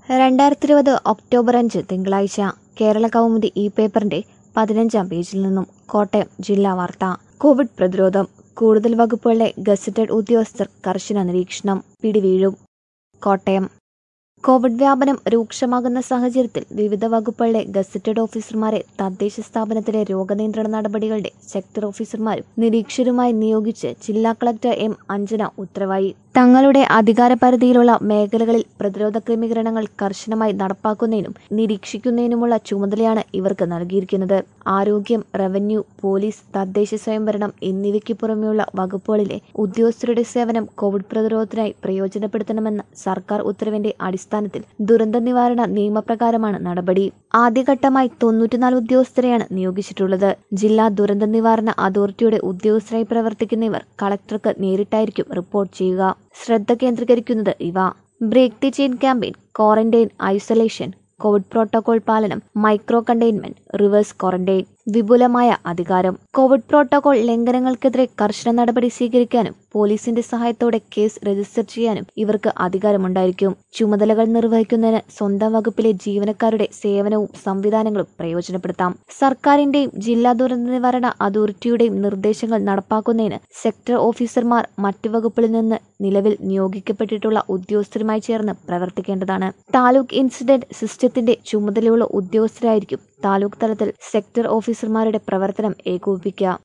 രണ്ടായിരത്തി ഇരുപത് ഒക്ടോബർ അഞ്ച് തിങ്കളാഴ്ച കേരള കൗമുദി ഈ പേപ്പറിന്റെ പതിനഞ്ചാം പേജിൽ നിന്നും കോട്ടയം ജില്ലാ വാർത്ത കോവിഡ് പ്രതിരോധം കൂടുതൽ വകുപ്പുകളിലെ ഗസറ്റഡ് ഉദ്യോഗസ്ഥർ കർശന നിരീക്ഷണം പിടിവീഴും കോട്ടയം കോവിഡ് വ്യാപനം രൂക്ഷമാകുന്ന സാഹചര്യത്തിൽ വിവിധ വകുപ്പുകളിലെ ഗസറ്റഡ് ഓഫീസർമാരെ തദ്ദേശ സ്ഥാപനത്തിലെ രോഗനിയന്ത്രണ നടപടികളുടെ സെക്ടർ ഓഫീസർമാരും നിരീക്ഷകരുമായി നിയോഗിച്ച് ജില്ലാ കളക്ടർ എം അഞ്ജന ഉത്തരവായി തങ്ങളുടെ അധികാരപരിധിയിലുള്ള മേഖലകളിൽ പ്രതിരോധ ക്രമീകരണങ്ങൾ കർശനമായി നടപ്പാക്കുന്നതിനും നിരീക്ഷിക്കുന്നതിനുമുള്ള ചുമതലയാണ് ഇവർക്ക് നൽകിയിരിക്കുന്നത് ആരോഗ്യം റവന്യൂ പോലീസ് തദ്ദേശ സ്വയംഭരണം എന്നിവയ്ക്ക് പുറമെയുള്ള വകുപ്പുകളിലെ ഉദ്യോഗസ്ഥരുടെ സേവനം കോവിഡ് പ്രതിരോധത്തിനായി പ്രയോജനപ്പെടുത്തണമെന്ന സർക്കാർ ഉത്തരവിന്റെ അടിസ്ഥാനത്തിൽ ദുരന്ത നിവാരണ നിയമപ്രകാരമാണ് നടപടി ആദ്യഘട്ടമായി തൊണ്ണൂറ്റിനാല് ഉദ്യോഗസ്ഥരെയാണ് നിയോഗിച്ചിട്ടുള്ളത് ജില്ലാ ദുരന്ത നിവാരണ അതോറിറ്റിയുടെ ഉദ്യോഗസ്ഥരായി പ്രവർത്തിക്കുന്ന ഇവർ കളക്ടർക്ക് നേരിട്ടായിരിക്കും റിപ്പോർട്ട് ചെയ്യുക ശ്രദ്ധ കേന്ദ്രീകരിക്കുന്നത് ഇവ break the chain campaign quarantine isolation Covid protocol പാലനം മൈക്രോ കണ്ടെയ്ൻമെന്റ് റിവേഴ്സ് ക്വാറന്റൈൻ വിപുലമായ അധികാരം കോവിഡ് പ്രോട്ടോകോൾ ലംഘനങ്ങൾക്കെതിരെ കർശന നടപടി സ്വീകരിക്കാനും പോലീസിന്റെ സഹായത്തോടെ കേസ് രജിസ്റ്റർ ചെയ്യാനും ഇവർക്ക് അധികാരമുണ്ടായിരിക്കും ചുമതലകൾ നിർവഹിക്കുന്നതിന് സ്വന്തം വകുപ്പിലെ ജീവനക്കാരുടെ സേവനവും സംവിധാനങ്ങളും പ്രയോജനപ്പെടുത്താം സർക്കാരിന്റെയും ജില്ലാ ദുരന്ത നിവാരണ അതോറിറ്റിയുടെയും നിർദ്ദേശങ്ങൾ നടപ്പാക്കുന്നതിന് സെക്ടർ ഓഫീസർമാർ മറ്റു വകുപ്പിൽ നിന്ന് നിലവിൽ നിയോഗിക്കപ്പെട്ടിട്ടുള്ള ഉദ്യോഗസ്ഥരുമായി ചേർന്ന് പ്രവർത്തിക്കേണ്ടതാണ് താലൂക്ക് ഇൻസിഡന്റ് സിസ്റ്റത്തിന്റെ ചുമതലയുള്ള ഉദ്യോഗസ്ഥരായിരിക്കും താലൂക്ക് തലത്തിൽ സെക്ടർ ഓഫീസർമാരുടെ പ്രവർത്തനം ഏകോപിപ്പിക്കുക